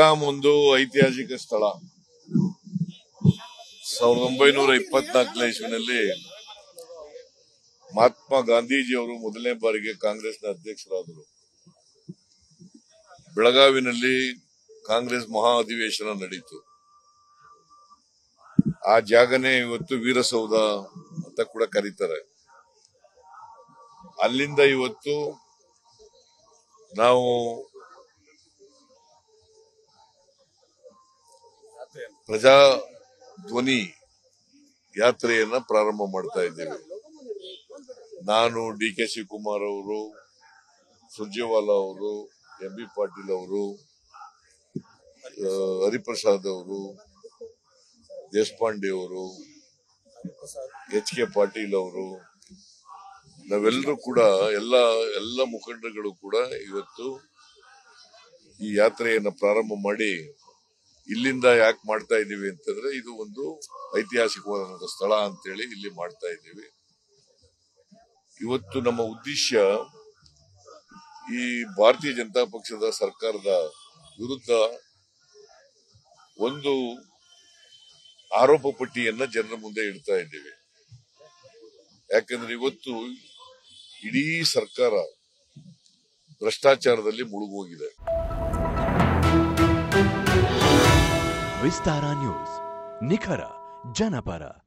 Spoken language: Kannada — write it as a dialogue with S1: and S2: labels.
S1: ಬೆಳಗಾಂ ಒಂದು ಐತಿಹಾಸಿಕ ಸ್ಥಳ ಸಾವಿರದ ಒಂಬೈನೂರ ಇಪ್ಪತ್ನಾಲ್ಕನೇ ಇಸ್ವಿನಲ್ಲಿ ಮಹಾತ್ಮ ಗಾಂಧೀಜಿಯವರು ಮೊದಲನೇ ಬಾರಿಗೆ ಕಾಂಗ್ರೆಸ್ನ ಅಧ್ಯಕ್ಷರಾದರು ಬೆಳಗಾವಿನಲ್ಲಿ ಕಾಂಗ್ರೆಸ್ ಮಹಾ ಅಧಿವೇಶನ ನಡೀತು ಆ ಜಾಗನೇ ಇವತ್ತು ವೀರಸೌಧ ಅಂತ ಕೂಡ ಕರೀತಾರೆ ಅಲ್ಲಿಂದ ಇವತ್ತು ನಾವು ಪ್ರಜಾ ಧ್ವನಿ ಯಾತ್ರೆಯನ್ನ ಪ್ರಾರಂಭ ಮಾಡ್ತಾ ಇದ್ದೇವೆ ನಾನು ಡಿ ಕೆ ಶಿವಕುಮಾರ್ ಅವರು ಸುರ್ಜೇವಾಲಾ ಅವರು ಎಂ ಬಿ ಪಾಟೀಲ್ ಅವರು ಆ, ಹರಿಪ್ರಸಾದ್ ಅವರು ದೇಶಪಾಂಡೆ ಅವರು ಎಚ್ ಕೆ ಪಾಟೀಲ್ ಅವರು ನಾವೆಲ್ಲರೂ ಕೂಡ ಎಲ್ಲ ಎಲ್ಲ ಮುಖಂಡರುಗಳು ಕೂಡ ಇವತ್ತು ಈ ಯಾತ್ರೆಯನ್ನ ಪ್ರಾರಂಭ ಮಾಡಿ ಇಲ್ಲಿಂದ ಯಾಕೆ ಮಾಡ್ತಾ ಇದ್ದೀವಿ ಅಂತಂದ್ರೆ ಇದು ಒಂದು ಐತಿಹಾಸಿಕವಾದಂತಹ ಸ್ಥಳ ಅಂತೇಳಿ ಇಲ್ಲಿ ಮಾಡ್ತಾ ಇದ್ದೀವಿ ಇವತ್ತು ನಮ್ಮ ಉದ್ದೇಶ ಈ ಭಾರತೀಯ ಜನತಾ ಪಕ್ಷದ ಸರ್ಕಾರದ ವಿರುದ್ಧ ಒಂದು ಆರೋಪ ಪಟ್ಟಿಯನ್ನ ಜನರ ಮುಂದೆ ಇಡ್ತಾ ಇದ್ದೇವೆ ಯಾಕಂದ್ರೆ ಇವತ್ತು ಇಡೀ ಸರ್ಕಾರ ಭ್ರಷ್ಟಾಚಾರದಲ್ಲಿ ಮುಳುಗೋಗಿದೆ
S2: ವಿಸ್ತಾರ ನ್ಯೂಸ್ ನಿಖರ ಜನಪರ